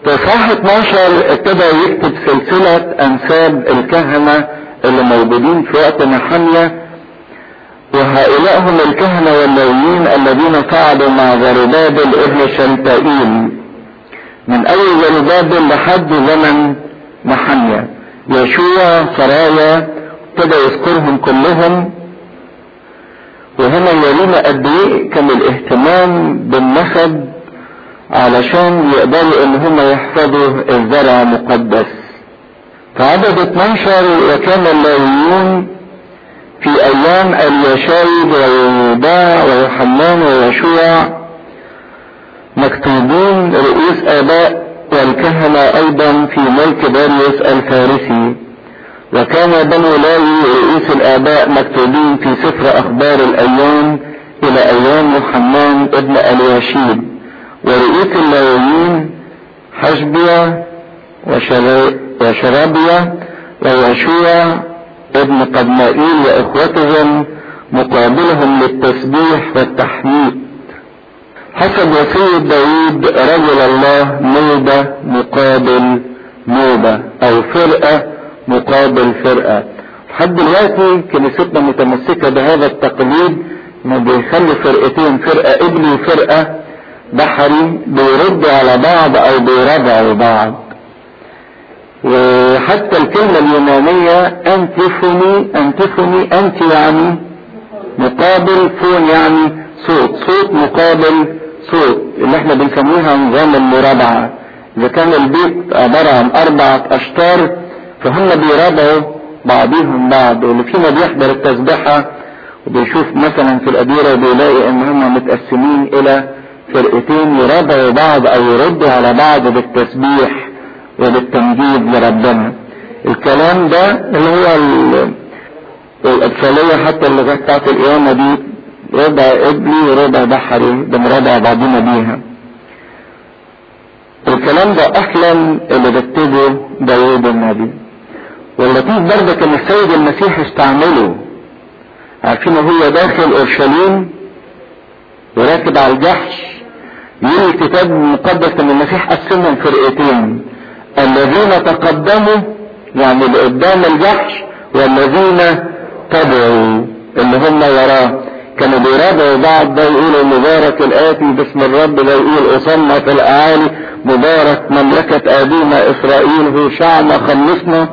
في صح 12 ابتدى يكتب سلسلة انساب الكهنة اللي موجودين في وقت نحمية وهؤلاء هم الكهنة واللاويين الذين صعدوا مع زربابل ابن شلتائيل من اول زربابل لحد زمن نحمية يشوع سرايا ابتدى يذكرهم كلهم وهنا يورينا قد ايه كان الاهتمام بالنسب علشان يقدروا ان هم يحفظوا الزرع مقدس فعدد 12 وكان اللاويون في ايام اليشايب ويوباع ويوحنان ويشوع مكتوبين رؤوس اباء والكهنة ايضا في ملك داريوس الفارسي وكان بنو لاوي رؤوس الاباء مكتوبين في سفر اخبار الايام الى ايام يوحنان ابن الياشيب ورؤوس اللاويين حشبيا وشرابيا ويشوع ابن قدمائيل واخوتهم مقابلهم للتسبيح والتحميد حسب وصية داود رجل الله نوبة مقابل نوبة او فرقة مقابل فرقة لحد دلوقتي كنيستنا متمسكة بهذا التقليد انه بيخلي فرقتين فرقة ابني وفرقة بحري بيردوا على بعض او بيرجعوا بعض وحتى الكلمة اليونانية انتفوني انتفوني انت يعني مقابل فون يعني صوت صوت مقابل صوت اللي احنا بنسميها نظام المرابعة اذا كان البيت عبارة عن اربعة اشطار فهم بيرابعوا بعضهم بعض واللي فينا بيحضر التسبحة وبيشوف مثلا في الأديرة بيلاقي ان هم متقسمين الى فرقتين يرابعوا بعض او يردوا على بعض بالتسبيح وبالتمجيد لربنا الكلام ده اللي هو الأطفالية حتى اللغة بتاعت القيامة دي ربع ابلي وربع بحري بنربع بعضنا بيها الكلام ده اصلا اللي بكتبه داوود النبي واللطيف برضه كان السيد المسيح استعمله عارفين هو داخل اورشليم وراكب على الجحش يقول الكتاب المقدس ان المسيح قسمهم فرقتين الذين تقدموا يعني اللي قدام الجحش والذين تبعوا اللي هم وراه كانوا بيراجعوا بعض ده يقول مبارك الآتي باسم الرب ده يقول أصلنا في الأعالي مبارك مملكة أبينا إسرائيل هو شعب خلصنا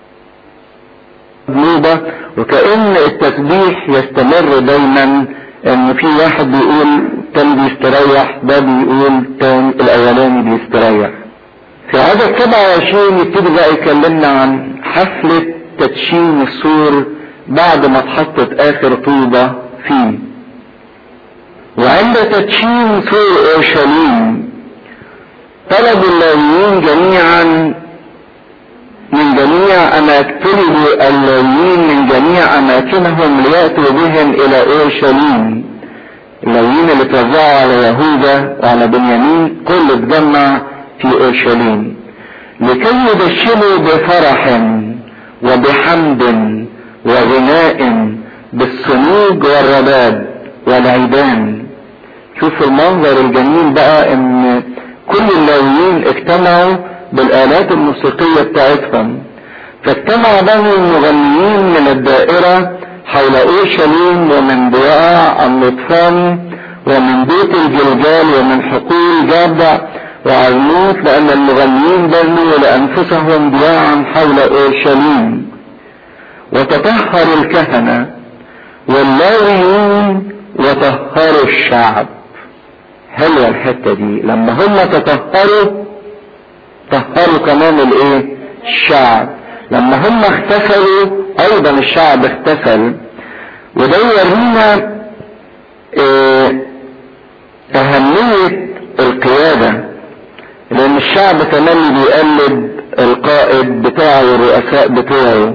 نوبة وكأن التسبيح يستمر دايما ان في واحد بيقول كان بيستريح ده بيقول كان الاولاني بيستريح في عدد 27 يبتدي بقى يكلمنا عن حفلة تدشين السور بعد ما اتحطت اخر طوبة فيه وعند تدشين سور اورشليم طلب اللاويين جميعا من جميع أماكن اللاويين من جميع أماكنهم ليأتوا بهم إلى أورشليم اللاويين اللي توزعوا على يهوذا وعلى بنيامين كل اتجمع في أورشليم لكي يبشروا بفرح وبحمد وغناء بالصنوج والرباب والعيدان شوف المنظر الجميل بقى ان كل اللاويين اجتمعوا بالآلات الموسيقية بتاعتهم فاجتمع بني المغنيين من الدائرة حول أورشليم ومن ضياع النطفان ومن بيت الجلجال ومن حقول جابع وعرنوت لأن المغنيين بنوا لأنفسهم ضياعا حول أورشليم وتطهر الكهنة واللاويون وطهروا الشعب حلوة الحتة دي لما هم تطهروا طهروا كمان الايه الشعب لما هم اغتسلوا ايضا الشعب اغتسل وده يورينا اه اهمية القيادة لان الشعب كمان بيقلد القائد بتاعه والرؤساء بتوعه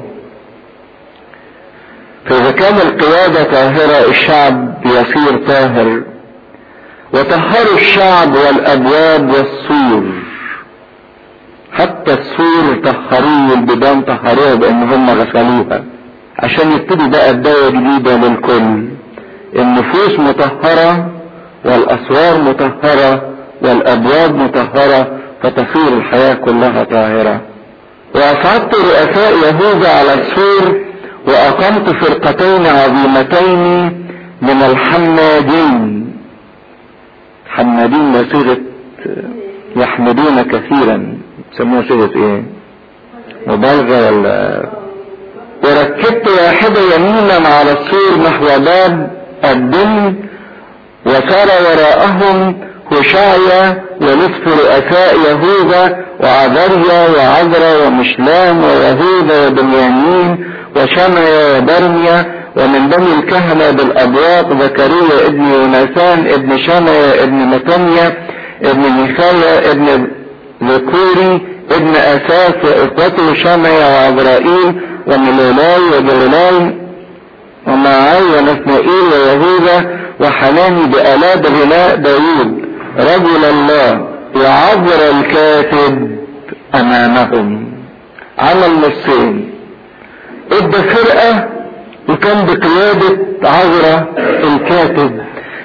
فاذا كان القيادة طاهرة الشعب يصير طاهر وطهروا الشعب والابواب والسور حتى السور طهروه والبيبان طهروها بان هم غسلوها عشان يبتدي بقى بداية جديدة للكل النفوس مطهرة والاسوار مطهرة والابواب مطهرة فتصير الحياة كلها طاهرة وأصعدت رؤساء يهوذا على السور وأقمت فرقتين عظيمتين من الحمادين حمادين ده صيغة يحمدون كثيرا يسموها صيغة ايه مبالغة ولا وركبت واحدة يمينا على السور نحو باب الدم وسار وراءهم هشايا ونصف رؤساء يهوذا وعذريا وعذرا ومشلام ويهوذا وبنيامين وشمعيا وبرميا ومن بني الكهنة بالأبواق زكريا ابن يوناثان ابن شمعيا ابن متنيا ابن ميخايا ابن ذكوري ابن أساس وإخوته شمعيا وعذرائيل وملولاي وجلولاي ومعاي ونسنائيل ويهوذا وحناني بآلاب غناء داوود رجل الله وعذر الكاتب أمامهم على النصين ادى فرقة وكان بقيادة عذرة الكاتب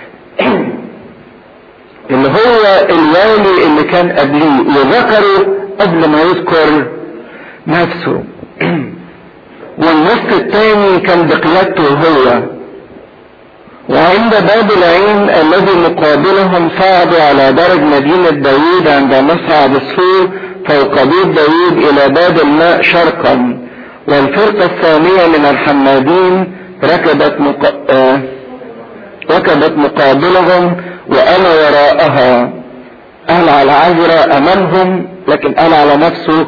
اللي هو الوالي اللي كان قبليه وذكره قبل ما يذكر نفسه والنص الثاني كان بقيادته هو وعند باب العين الذي مقابلهم صعدوا على درج مدينة داوود عند مصعد السور فوق بيت داوود إلى باب الماء شرقا والفرقة الثانية من الحمادين ركبت مق... آه... ركبت مقابلهم وأنا وراءها قال على عذرة أمامهم لكن قال على نفسه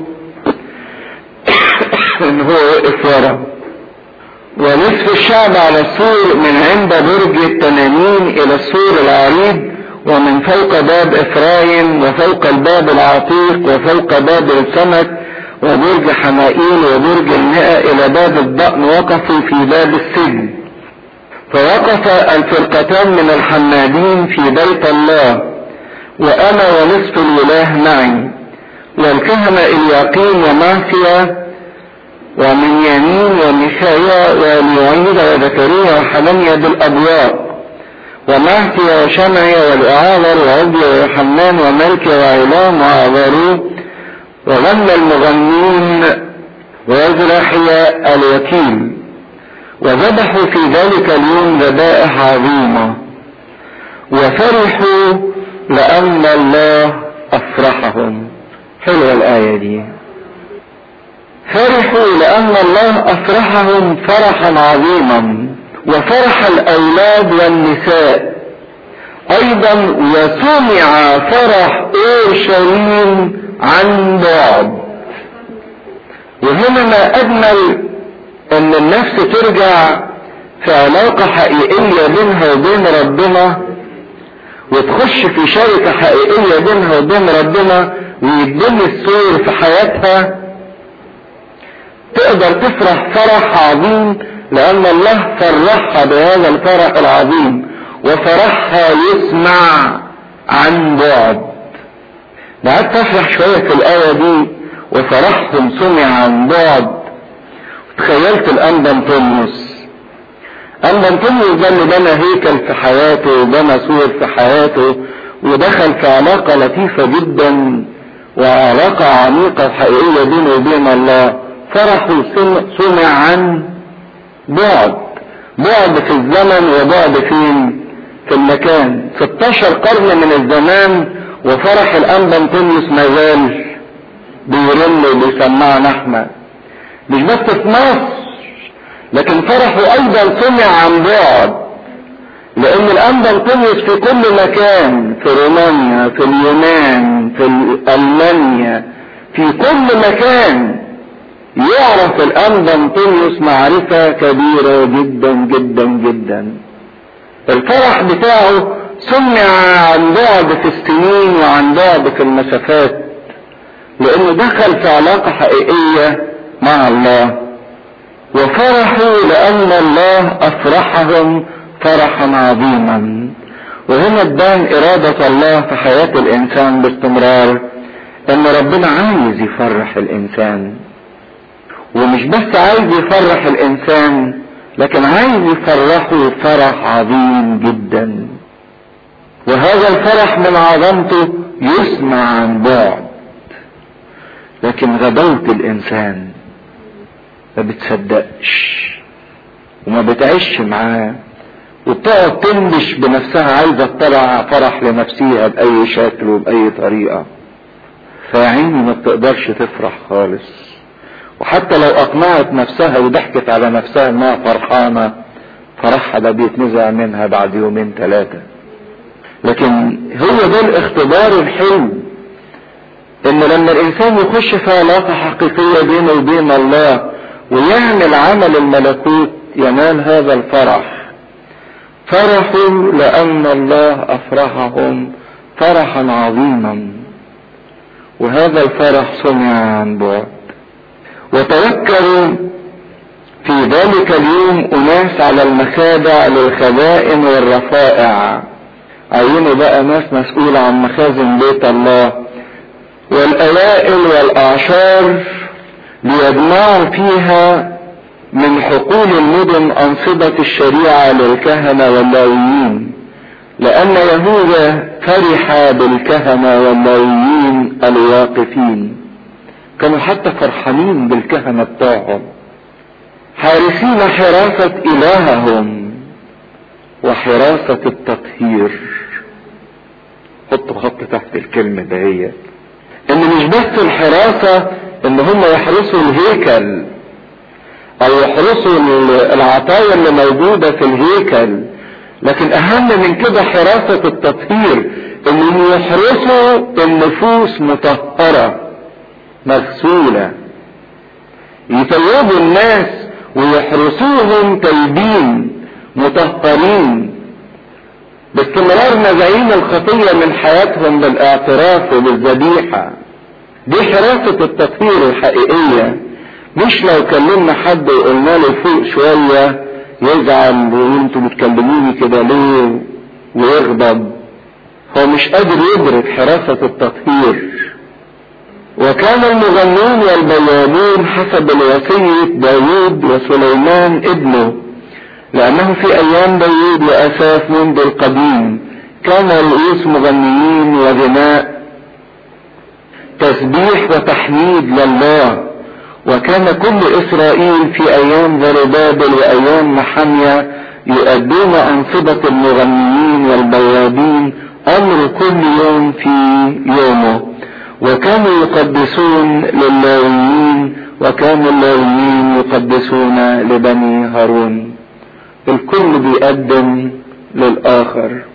إن هو وقف ورا ونصف الشعب على السور من عند برج التنانين إلى السور العريض ومن فوق باب إفرايم وفوق الباب العتيق وفوق باب السمك وبرج حمائيل وبرج المئة إلى باب الضأن وقفوا في باب السجن فوقف الفرقتان من الحمادين في بيت الله وأنا ونصف الولاة معي والكهنة اليقين ومعصية ومن يمين وميخايا وليعيد وزكريا وحنانيا بالأبواق ومعصية وشمعيا والإعاذر وعزيا ويوحنان وملكيا وعلام وعذارو وغنى المغنين ويزرحيا الوكيل وذبحوا في ذلك اليوم ذبائح عظيمة وفرحوا لأن الله أفرحهم حلوة الآية دي فرحوا لأن الله أفرحهم فرحا عظيما وفرح الأولاد والنساء أيضا وسمع فرح أورشليم عن بعد وهنا ما أجمل أن النفس ترجع في علاقة حقيقية بينها وبين ربنا وتخش في شركة حقيقية بينها وبين ربنا ويتبني السور في حياتها تقدر تفرح فرح عظيم لأن الله فرحها بهذا الفرح العظيم وفرحها يسمع عن بعد قعدت افرح شوية في الآية دي وفرحهم سمع عن بعد تخيلت الأنبا انطونيوس أنبا انطونيوس ده اللي بنى هيكل في حياته وبنى سور في حياته ودخل في علاقة لطيفة جدا وعلاقة عميقة وحقيقية بينه وبين الله فرحوا سمع عن بعد بعد في الزمن وبعد فين في المكان 16 قرن من الزمان وفرح الانبا انطونيوس ما زال بيرن وبيسمعنا احنا مش بس في مصر لكن فرحه ايضا سمع عن بعد لان الانبا انطونيوس في كل مكان في رومانيا في اليونان في المانيا في كل مكان يعرف الانبا انطونيوس معرفة كبيرة جدا جدا جدا الفرح بتاعه سمع عن بعد في السنين وعن بعد في المسافات لانه دخل في علاقة حقيقية مع الله وفرحوا لان الله افرحهم فرحا عظيما وهنا تبان ارادة الله في حياة الانسان باستمرار ان ربنا عايز يفرح الانسان ومش بس عايز يفرح الانسان لكن عايز يفرحه فرح عظيم جدا وهذا الفرح من عظمته يسمع عن بعد لكن غباوة الانسان ما بتصدقش وما بتعيش معاه وبتقعد تنبش بنفسها عايزة تطلع فرح لنفسها بأي شكل وبأي طريقة فيعيني ما بتقدرش تفرح خالص وحتى لو أقنعت نفسها وضحكت على نفسها إنها فرحانة فرحها ده بيتنزع منها بعد يومين ثلاثة لكن هو ده الاختبار الحلو ان لما الانسان يخش في علاقة حقيقية بينه وبين الله ويعمل عمل الملكوت ينال هذا الفرح فرحوا لان الله افرحهم فرحا عظيما وهذا الفرح صنع عن بعد وتذكروا في ذلك اليوم اناس على المخادع للخزائن والرفائع عينوا بقى ناس مسؤولة عن مخازن بيت الله والاوائل والاعشار ليجمعوا فيها من حقول المدن انصبة الشريعة للكهنة واللاويين لان يهوذا فرح بالكهنة واللاويين الواقفين كانوا حتى فرحانين بالكهنة بتاعهم حارسين حراسة الههم وحراسة التطهير حطوا خط تحت الكلمة دهيت ان مش بس الحراسة ان هم يحرسوا الهيكل او يحرسوا العطايا اللي موجودة في الهيكل لكن اهم من كده حراسة التطهير انهم يحرسوا النفوس مطهرة مغسولة يطيبوا الناس ويحرسوهم طيبين مطهرين باستمرار نزعين الخطية من حياتهم بالاعتراف وبالذبيحة دي حراسة التطهير الحقيقية مش لو كلمنا حد وقلنا له فوق شوية يزعل ويقول انتوا بتكلموني كده ليه ويغضب هو مش قادر يدرك حراسة التطهير وكان المغنون والبيانون حسب الوصية داود وسليمان ابنه لأنه في أيام داود وأساف منذ القديم كان رؤوس مغنيين وغناء تسبيح وتحميد لله وكان كل إسرائيل في أيام زربابل وأيام محمية يؤدون أنصبة المغنيين والبوابين أمر كل يوم في يومه وكانوا يقدسون للاويين وكان اللاويين يقدسون لبني هارون الكل بيقدم للآخر